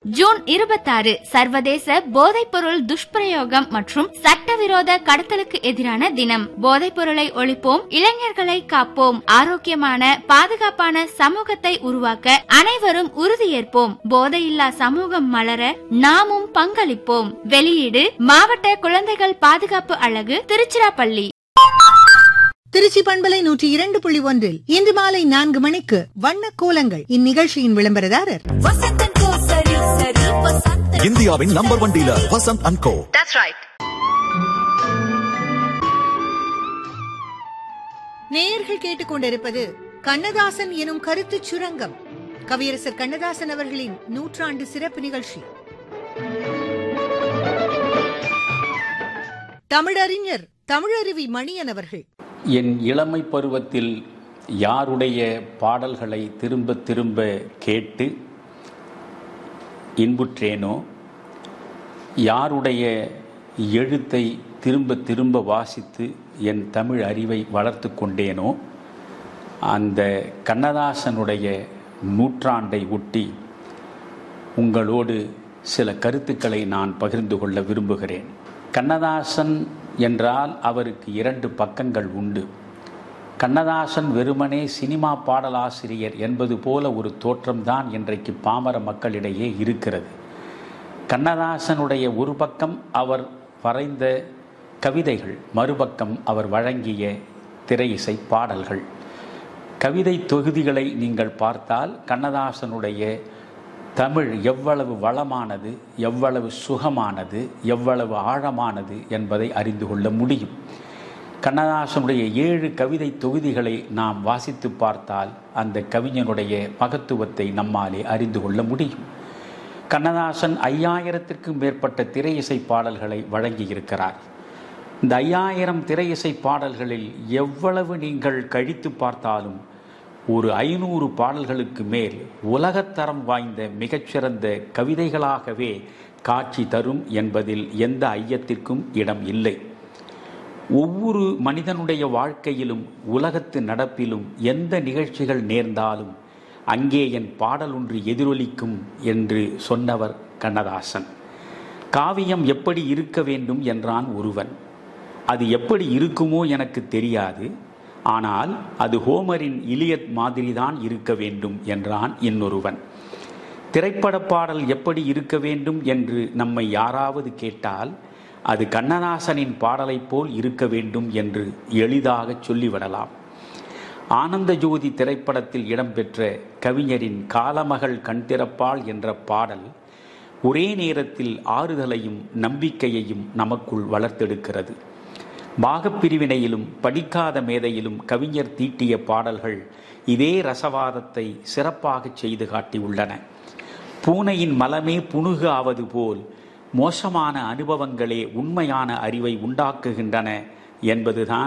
June இருபத்தாறு சர்வதேச போதைப்பொருள் துஷ்பிரயோகம் மற்றும் சட்டவிரோத கடத்தலுக்கு எதிரான தினம் போதைப் பொருளை ஒழிப்போம் இளைஞர்களை காப்போம் ஆரோக்கியமான பாதுகாப்பான சமூகத்தை உருவாக்க அனைவரும் உறுதியேற்போம் போதையில்லா சமூகம் மலர நாமும் பங்களிப்போம் வெளியீடு மாவட்ட குழந்தைகள் பாதுகாப்பு அழகு திருச்சிராப்பள்ளி திருச்சி பண்பலை நூற்றி இரண்டு புள்ளி ஒன்றில் இன்று மாலை நான்கு மணிக்கு வண்ண கோலங்கள் இந்நிகழ்ச்சியின் விளம்பரதாரர் இந்தியாவின் number one dealer Vasanth and co நேயர்கள் கேட்டுக்கொண்டிருப்பது கண்ணதாசன் எனும் கருத்துச் சுரங்கம் கவியரசர் கண்ணதாசன் அவர்களின் நூற்றாண்டு சிறப்பு நிகழ்ச்சி தமிழறிஞர் தமிழருவி மணியன் அவர்கள் என் இளமை பருவத்தில் யாருடைய பாடல்களை திரும்ப திரும்ப கேட்டு இன்புற்றேனோ யாருடைய எழுத்தை திரும்ப திரும்ப வாசித்து என் தமிழ் அறிவை வளர்த்து கொண்டேனோ அந்த கண்ணதாசனுடைய நூற்றாண்டை ஒட்டி உங்களோடு சில கருத்துக்களை நான் பகிர்ந்து கொள்ள விரும்புகிறேன் கண்ணதாசன் என்றால் அவருக்கு இரண்டு பக்கங்கள் உண்டு கண்ணதாசன் வெறுமனே சினிமா பாடலாசிரியர் என்பது போல ஒரு தோற்றம்தான் இன்றைக்கு பாமர மக்களிடையே இருக்கிறது கண்ணதாசனுடைய ஒரு பக்கம் அவர் வரைந்த கவிதைகள் மறுபக்கம் அவர் வழங்கிய திரை இசை பாடல்கள் கவிதை தொகுதிகளை நீங்கள் பார்த்தால் கண்ணதாசனுடைய தமிழ் எவ்வளவு வளமானது எவ்வளவு சுகமானது எவ்வளவு ஆழமானது என்பதை அறிந்து கொள்ள முடியும் கண்ணதாசனுடைய ஏழு கவிதை தொகுதிகளை நாம் வாசித்து பார்த்தால் அந்த கவிஞனுடைய மகத்துவத்தை நம்மாலே அறிந்து கொள்ள முடியும் கண்ணதாசன் ஐயாயிரத்திற்கும் மேற்பட்ட திரை இசை பாடல்களை வழங்கியிருக்கிறார் இந்த ஐயாயிரம் திரை இசை பாடல்களில் எவ்வளவு நீங்கள் கழித்து பார்த்தாலும் ஒரு ஐநூறு பாடல்களுக்கு மேல் உலகத்தரம் வாய்ந்த மிகச்சிறந்த கவிதைகளாகவே காட்சி தரும் என்பதில் எந்த ஐயத்திற்கும் இடம் இல்லை ஒவ்வொரு மனிதனுடைய வாழ்க்கையிலும் உலகத்து நடப்பிலும் எந்த நிகழ்ச்சிகள் நேர்ந்தாலும் அங்கே என் பாடல் ஒன்று எதிரொலிக்கும் என்று சொன்னவர் கண்ணதாசன் காவியம் எப்படி இருக்க வேண்டும் என்றான் ஒருவன் அது எப்படி இருக்குமோ எனக்கு தெரியாது ஆனால் அது ஹோமரின் இலியட் மாதிரிதான் இருக்க வேண்டும் என்றான் இன்னொருவன் திரைப்பட பாடல் எப்படி இருக்க வேண்டும் என்று நம்மை யாராவது கேட்டால் அது கண்ணதாசனின் பாடலைப் போல் இருக்க வேண்டும் என்று எளிதாக சொல்லிவிடலாம் ஆனந்த ஜோதி திரைப்படத்தில் இடம்பெற்ற கவிஞரின் காலமகள் கண்திறப்பாள் என்ற பாடல் ஒரே நேரத்தில் ஆறுதலையும் நம்பிக்கையையும் நமக்குள் வளர்த்தெடுக்கிறது பாகப்பிரிவினையிலும் படிக்காத மேதையிலும் கவிஞர் தீட்டிய பாடல்கள் இதே ரசவாதத்தை சிறப்பாக செய்து காட்டியுள்ளன பூனையின் மலமே புணுகு ஆவது போல் மோசமான அனுபவங்களே உண்மையான அறிவை உண்டாக்குகின்றன என்பதுதான்